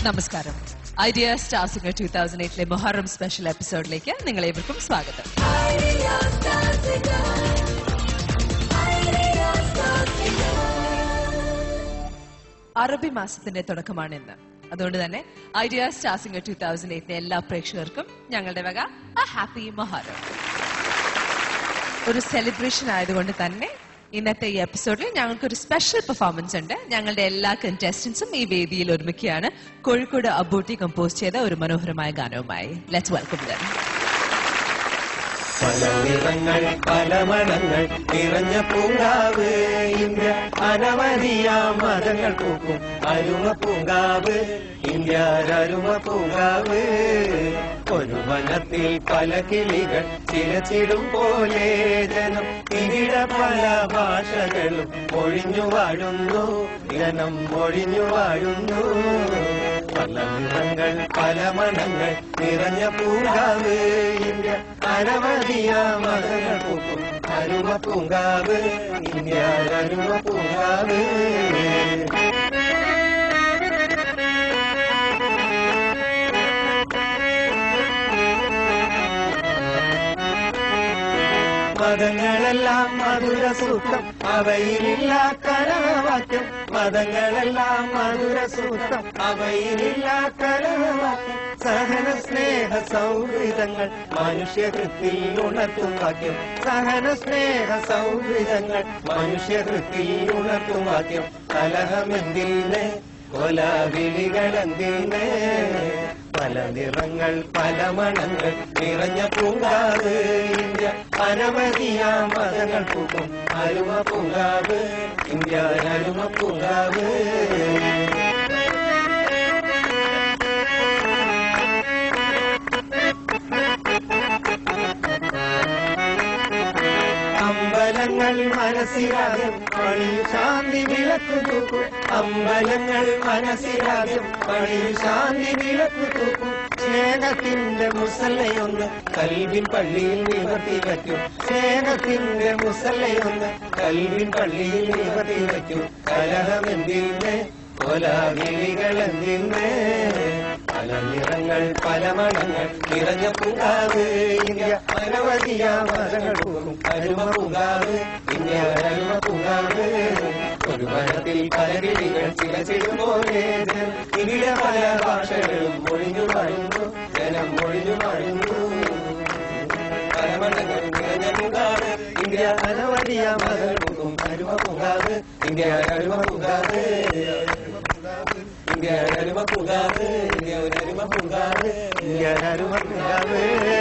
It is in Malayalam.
നമസ്കാരം Idea Star Singer two thousand എയ്റ്റിലെ മൊഹറം സ്പെഷ്യൽ എപ്പിസോഡിലേക്ക് നിങ്ങളേവർക്കും സ്വാഗതം അറബി മാസത്തിന്റെ തുടക്കമാണ് ഇന്ന് അതുകൊണ്ട് തന്നെ Idea Star Singer two thousand എയ്റ്റിലെ എല്ലാ പ്രേക്ഷകർക്കും ഞങ്ങളുടെ വക ഹാപ്പി മൊഹറം ഒരു സെലിബ്രേഷൻ ആയതുകൊണ്ട് തന്നെ ഇന്നത്തെ ഈ എപ്പിസോഡിൽ ഞങ്ങൾക്ക് ഒരു സ്പെഷ്യൽ പെർഫോമൻസ് ഉണ്ട് ഞങ്ങളുടെ എല്ലാ കണ്ടസ്റ്റൻസും ഈ വേദിയിൽ ഒരുമിക്കുകയാണ് കോഴിക്കോട് അബൂട്ടി കമ്പോസ് ചെയ്ത ഒരു മനോഹരമായ ഗാനവുമായി ലെറ്റ്സ് വെൽക്കം ദം പല നിറങ്ങൾ പല മണങ്ങൾ നിറഞ്ഞ പൂങ്കാവ് ഇന്ത്യ അനവധിയാ മതങ്ങൾ പൂക്കും അരുമ പൂങ്കാവ് ഇന്ത്യ അരുമ പൂങ്കാവ് ഒരു വനത്തിൽ പല കിളികൾ ചിലച്ചിടും പോലെ ജനം ഇവിടെ പല ഭാഷകളും ഒഴിഞ്ഞു വാഴുന്നു ജനം ഒഴിഞ്ഞു വാഴുന്നു പല നിറങ്ങൾ പല മണങ്ങൾ നിറഞ്ഞ പൂങ്കാവ് ഇന്ത്യ അനവധിയാ മതങ്ങൾ പൂക്കും അരുമ പൂങ്കാവ് ഇന്ത്യ അരുമ പൂങ്കാവ് മതങ്ങളെല്ലാം മധുര സൂക്തം അവയിലില്ല കലവാക്യം മതങ്ങളെല്ലാം മധുര സൂക്തം അവയിലില്ല കലവാക്യം സഹന സ്നേഹ സൗഹൃദങ്ങൾ മനുഷ്യകൃത്തിൽ ഉണർത്തും വാക്യം സഹന സ്നേഹ സൗഹൃദങ്ങൾ മനുഷ്യകൃത്തിൽ ഉണർത്തും വാക്യം കലഹമെന്തിന് കൊലാവിളികളെന്തിന് പല നിറങ്ങൾ പല മണങ്ങൾ നിറഞ്ഞ പൂങ്കാവ് ഇന്ത്യ അനവധിയാ മതങ്ങൾ പൂക്കും അരുമ പൂങ്കാവ് ഇന്ത്യ അരുമ പൂങ്കാവ് അമ്പലങ്ങൾ മനസ്സിലാകും പണിയു ശാന്തി വിളക്ക് തൂക്കും അമ്പലങ്ങൾ മനസ്സിലാകും പണിയു ശാന്തി വിളക്ക് തൂക്കും സ്നേഹത്തിന്റെ മുസല്ലയൊന്ന് കൽവിൻ പള്ളിയിൽ നിവർത്തി വയ്ക്കും സ്നേഹത്തിന്റെ മുസല്ലയൊന്ന് കൽവിൻ പള്ളിയിൽ നിവർത്തി വയ്ക്കും കലഹമെന്തിന് കൊലാവിളികളെന്തിന് പല നിറങ്ങൾ പല മണങ്ങൾ നിറഞ്ഞ പൂങ്കാവ് ഇന്ത്യ അനവധിയാ മതങ്ങൾ പോകും അരുമ പൂങ്കാവ് ഇന്ത്യ അരുമ പൂങ്കാവ് ഒരു വനത്തിൽ പല കിളികൾ ചില ചെടുപോലെ ഇവിടെ പല ഭാഷകളും ഒഴിഞ്ഞു വാഴുന്നു ജനം ഒഴിഞ്ഞു വാഴുന്നു പല മണങ്ങൾ നിറഞ്ഞ പൂങ്കാവ് ഇന്ത്യ അനവധിയാ മതങ്ങൾ പോകും അരുമ പൂങ്കാവ് ഇന്ത്യ അരുമ പൂങ്കാവ് ഇന്ത്യ അരുമ പൂങ്കാവ് ഇന്ത്യ അരുമ പൂങ്കാവ് ഇന്ത്യ അരുമ പൂങ്കാവ്